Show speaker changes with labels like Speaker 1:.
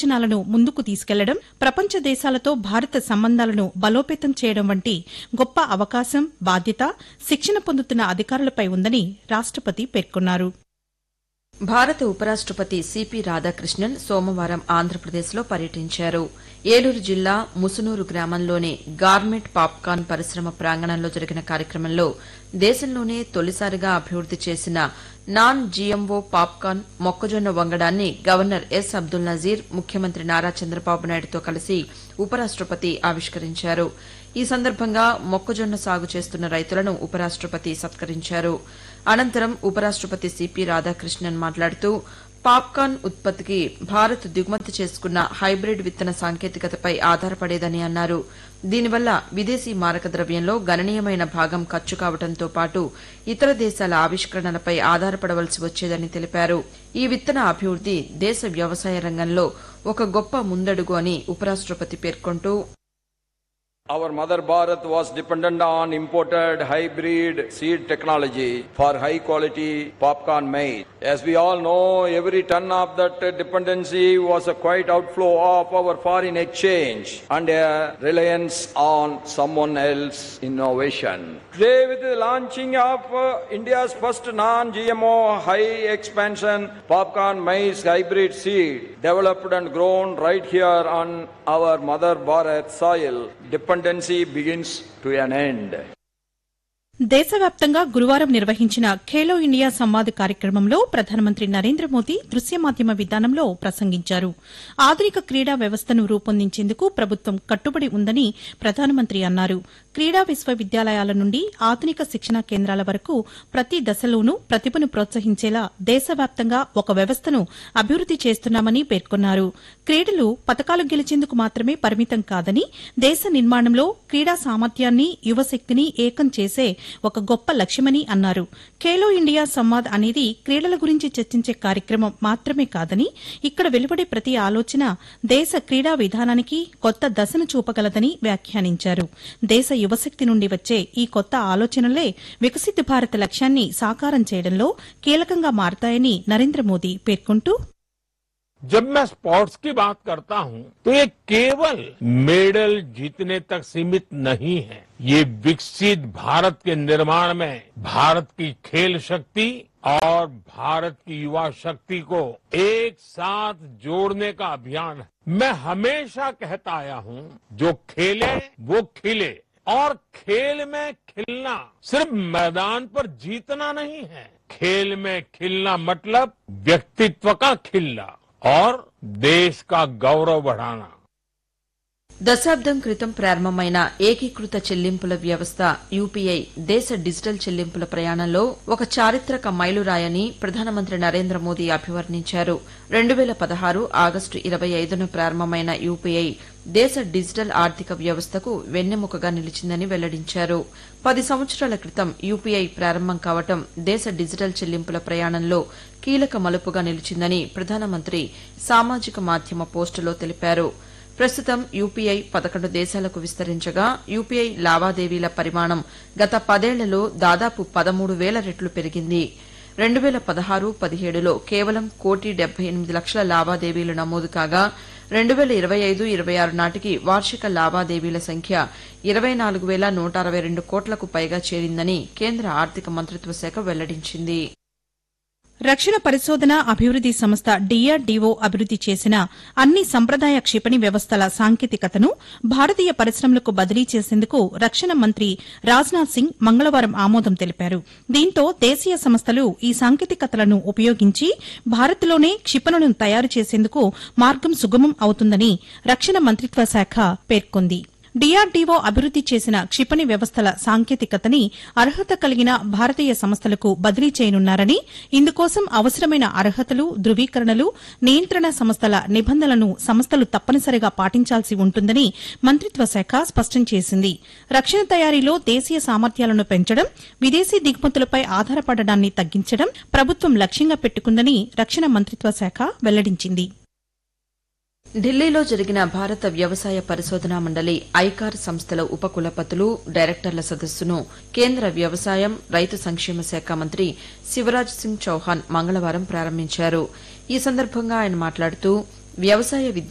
Speaker 1: నిర్వచనాలను ముందుకు తీసుకెళ్లడం ప్రపంచ దేశాలతో భారత సంబంధాలను బలోపేతం చేయడం వంటి గొప్ప అవకాశం బాధ్యత శిక్షణ పొందుతున్న అధికారులపై ఉందని రాష్టపతి పేర్కొన్నారు
Speaker 2: భారత ఉపరాష్టపతి సిపి రాధాకృష్ణన్ సోమవారం ఆంధ్రప్రదేశ్లో పర్యటించారు ఏలూరు జిల్లా ముసునూరు గ్రామంలోని గార్మెంట్ పాప్కార్న్ పరిశ్రమ ప్రాంగణంలో జరిగిన కార్యక్రమంలో దేశంలోనే తొలిసారిగా అభివృద్ది చేసిన నాన్ జీఎంఓ పాప్కార్న్ మొక్కజొన్న వంగడాన్ని గవర్నర్ ఎస్ అబ్దుల్ నజీర్ ముఖ్యమంత్రి నారా చంద్రబాబు నాయుడుతో కలిసి ఉపరాష్టపతి ఆవిష్కరించారు ఈ సందర్భంగా మొక్కజొన్న సాగు చేస్తున్న రైతులను ఉపరాష్టపతి సత్కరించారు అనంతరం ఉపరాష్టపతి సిపి రాధాకృష్ణన్ మాట్లాడుతూ పాప్కార్న్ ఉత్పత్తికి భారత్ దిగుమతి చేసుకున్న హైబ్రిడ్ విత్తన సాంకేతికతపై ఆధారపడేదని అన్నారు దీనివల్ల విదేశీ మారక ద్రవ్యంలో గణనీయమైన భాగం ఖర్చు కావడంతో పాటు ఇతర దేశాల ఆవిష్కరణలపై ఆధారపడవలసి వచ్చేదని తెలిపారు ఈ విత్తన అభివృద్ది దేశ వ్యవసాయ రంగంలో ఒక గొప్ప ముందడుగు అని ఉపరాష్టపతి పేర్కొంటూ
Speaker 3: Our mother Bharat was dependent on imported hybrid seed technology for high quality popcorn maize. As we all know, every ton of that dependency was a quite outflow of our foreign exchange and a reliance on someone else's innovation. Today, with the launching of uh, India's first non-GMO high expansion popcorn maize hybrid seed, developed and grown right here on our mother Bharat soil, dependency begins to an end.
Speaker 1: దేశవ్యాప్తంగా గురువారం నిర్వహించిన Khelo India Samvad కార్యక్రమంలో ప్రధానమంత్రి నరేంద్ర మోదీ దృశ్య మాధ్యమ విధానంలో ప్రసంగించారు ఆధునిక క్రీడా వ్యవస్థను రూపొందించేందుకు ప్రభుత్వం కట్టుబడి ఉందని ప్రధానమంత్రి అన్నారు క్రీడా విశ్వవిద్యాలయాల నుండి ఆధునిక శిక్షణా కేంద్రాల వరకు ప్రతి దశలోనూ ప్రతిభను ప్రోత్సహించేలా దేశవ్యాప్తంగా ఒక వ్యవస్థను అభివృద్ది చేస్తున్నామని పేర్కొన్నారు క్రీడలు పతకాలు గెలిచేందుకు మాత్రమే పరిమితం కాదని దేశ నిర్మాణంలో క్రీడా సామర్థ్యాన్ని యువశక్తిని ఏకం చేసే ఒక గొప్ప లక్ష్యమని అన్నారు ఖేలో ఇండియా సంవాద్ అనేది క్రీడల గురించి చర్చించే కార్యక్రమం మాత్రమే కాదని ఇక్కడ వెలువడే ప్రతి ఆలోచన దేశ క్రీడా విధానానికి కొత్త దశను చూపగలదని వ్యాఖ్యానించారు దేశ యువశక్తి నుండి వచ్చే ఈ కొత్త ఆలోచనలే వికసిత్ భారత్ లక్ష్యాన్ని సాకారం చేయడంలో కీలకంగా మారతాయని నరేంద్ర మోదీ పేర్కొంటూ
Speaker 4: जब मैं स्पोर्ट्स की बात करता हूं तो ये केवल मेडल जीतने तक सीमित नहीं है ये विकसित भारत के निर्माण में भारत की खेल शक्ति और भारत की युवा शक्ति को एक साथ जोड़ने का अभियान है मैं हमेशा कहता आया हूं जो खेले वो खिले और खेल में खिलना सिर्फ मैदान पर जीतना नहीं है खेल में खिलना मतलब व्यक्तित्व का खिलना और देश का गौरव बढ़ाना
Speaker 2: దశాబ్దం క్రితం ప్రారంభమైన ఏకీకృత చెల్లింపుల వ్యవస్థ యూపీఐ దేశ డిజిటల్ చెల్లింపుల ప్రయాణంలో ఒక చారిత్రక మైలురాయని ప్రధానమంత్రి నరేంద్ర మోదీ అభివర్ణించారు రెండు వేల పదహారు ఆగస్టు ఇరవై ఐదున ప్రారంభమైన యూపీఐ దేశ డిజిటల్ ఆర్థిక వ్యవస్థకు వెన్నెముకగా నిలిచిందని వెల్లడించారు పది సంవత్సరాల క్రితం యూపీఐ ప్రారంభం కావటం దేశ డిజిటల్ చెల్లింపుల ప్రయాణంలో కీలక మలుపుగా నిలిచిందని ప్రధానమంత్రి సామాజిక మాధ్యమ పోస్టులో తెలిపారు ప్రస్తుతం యూపీఐ పదకొండు దేశాలకు విస్తరించగా యూపీఐ లావాదేవీల పరిమాణం గత పదేళ్లలో దాదాపు పదమూడు వేల రెట్లు పెరిగింది రెండు వేల పదహారు పదిహేడులో కేవలం కోటి డెబ్బై ఎనిమిది లక్షల లావాదేవీలు నమోదు కాగా రెండు వేల ఇరవై ఐదు ఇరవై ఆరు నాటికి వార్షిక లావాదేవీల సంఖ్య ఇరవై నాలుగు వేల నూట అరవై రెండు కోట్లకు పైగా చేరిందని కేంద్ర ఆర్థిక మంత్రిత్వ శాఖ వెల్లడించింది
Speaker 1: రక్షణ పరిశోధన అభివృద్ది సంస్థ డీఆర్డీఓ అభివృద్ది చేసిన అన్ని సంప్రదాయ క్షిపణి వ్యవస్థల సాంకేతికతను భారతీయ పరిశ్రమలకు బదిలీ చేసేందుకు రక్షణ మంత్రి రాజ్నాథ్ సింగ్ మంగళవారం ఆమోదం తెలిపారు దీంతో దేశీయ సంస్థలు ఈ సాంకేతికతలను ఉపయోగించి భారత్లోనే క్షిపణులను తయారు చేసేందుకు మార్గం సుగమం అవుతుందని రక్షణ మంత్రిత్వ శాఖ పేర్కొంది డీఆర్డీఓ అభివృద్ది చేసిన క్షిపణి వ్యవస్థల సాంకేతికతని అర్హత కలిగిన భారతీయ సంస్థలకు బదిలీ చేయనున్నారని ఇందుకోసం అవసరమైన అర్హతలు ధృవీకరణలు నియంత్రణ సంస్థల నిబంధనలను సంస్థలు తప్పనిసరిగా పాటించాల్సి ఉంటుందని మంత్రిత్వ శాఖ స్పష్టం చేసింది రక్షణ తయారీలో దేశీయ సామర్థ్యాలను పెంచడం విదేశీ దిగుమతులపై ఆధారపడడాన్ని తగ్గించడం ప్రభుత్వం లక్ష్యంగా పెట్టుకుందని రక్షణ మంత్రిత్వ శాఖ వెల్లడించింది
Speaker 2: ఢిల్లీలో జరిగిన భారత వ్యవసాయ పరిశోధనా మండలి ఐకార్ సంస్థల ఉపకులపతులు డైరెక్టర్ల సదస్సును కేంద్ర వ్యవసాయం రైతు సంక్షేమ శాఖ మంత్రి శివరాజ్ సింగ్ చౌహాన్ మంగళవారం ప్రారంభించారు ఈ సందర్భంగా ఆయన మాట్లాడుతూ వ్యవసాయ విద్య